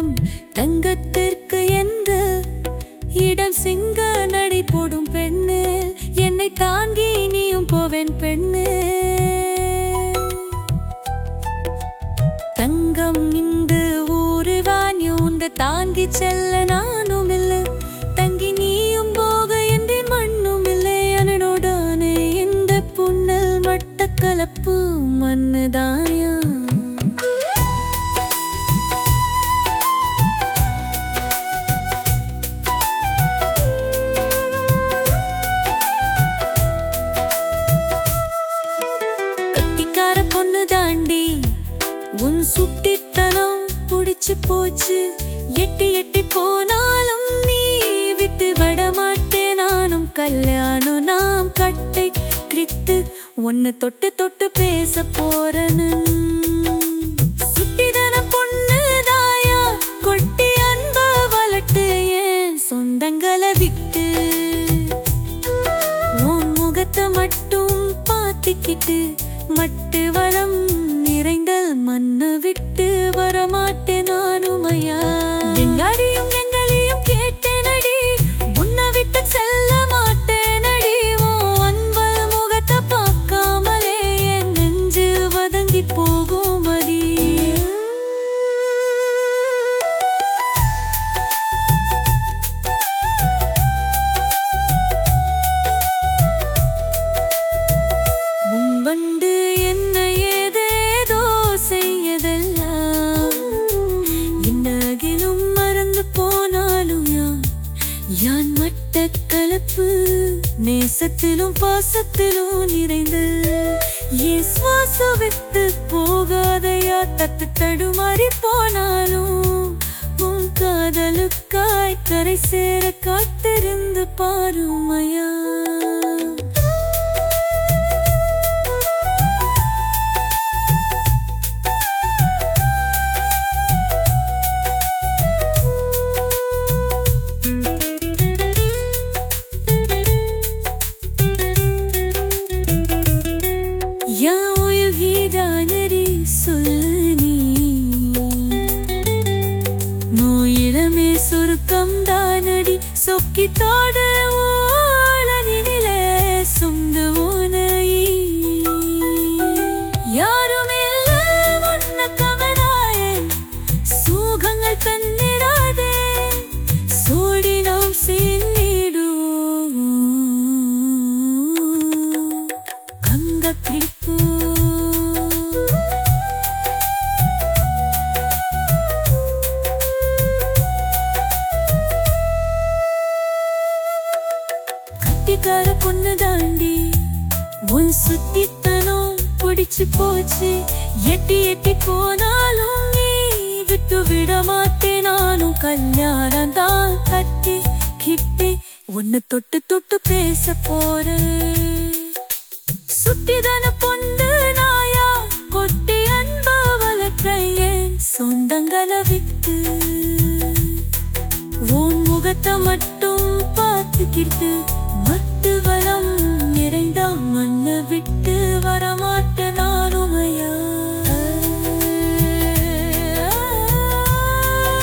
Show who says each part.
Speaker 1: இடம் தங்கத்திற்கு என்று இடம் சிங்க நடை போடும் பெண்ணு என்னை தாங்கி நீயும் போவேன் பெண்ணு தங்கம் இந்த ஊரு வாணி உண்ட தாங்கி செல்ல நானும் இல்லை தங்கி நீயும் போக எந்த மண்ணும் இல்லை என்னோடானே இந்த புன்னல் மட்டக்களப்பு மண்ணுதாயா கட்டிக்கார பொண்ணு தாண்டி உன் சுட்டித்தனம் புடிச்சு போச்சு எட்டி எட்டி போனாலும் நீ விட்டு விட மாட்டேன் நானும் கல்யாணம் நாம் கட்டை கிட்டு உன்னை தொட்டு தொட்டு பேச போறேன்னு சுட்டிதன பொண்ணு தாயா கொட்டி அன்ப வளட்டு ஏன் சொந்தங்களை விட்டு உன் முகத்தை மட்டும் பார்த்துக்கிட்டு மட்டு வளம் நிறைந்த மண்ணு விட்டு வரமாட்டேன் நானும் ஐயா எங்கடியும் எங்களையும் கேட்டேனடி உன்னை விட்டு செல்ல மாட்டேனடி உன் அன்பல் முகத்தை பார்க்காமலே என் நெஞ்சு வதங்கி போகும் அடி முன்வண்டு என்ன ஏதேதோ செய்யதெல்லாம் இன்னகிலும் மறந்து போனாலும் யான் யான் மட்ட கலப்பு நேசத்திலும் பாசத்திலும் நிறைந்து என் சுவாசம் விட்டு போகாதையா தத்து தடுமாறி போனாலும் உன் காதலுக்காய் கரை சேர காத்திருந்து பாருமையா யாழ்கிடானடி சொல்லி நோயிடமே சுருக்கம் தானடி சொக்கி தோட ஓளனிலே சொந்த உனை யாரும் இல்ல உன்ன கவனாயன் சுகங்கள் தன்னிடாதே சூடி நாம் சேர்ந்திடுவோம் கங்கத்திற்பூ கட்டிக்கார பொண்ணு தாண்டி உன் சுத்தித்தனம் பிடிச்சு போச்சு எட்டி எட்டி போனாலும் நீ விட்டு விட மாட்டேன் நானும் கல்யாணம் தான் கட்டி கிட்டி உன்னை தொட்டு தொட்டு பேச போறேன் சுட்டிதான பொந்து நாயா கொட்டி அன்ப வளர்க்கையேன் சொந்தங்களை விட்டு உன் முகத்தை மட்டும் பார்த்துக்கிட்டு மட்டு வளம் நிறைந்த மண்ணை விட்டு வர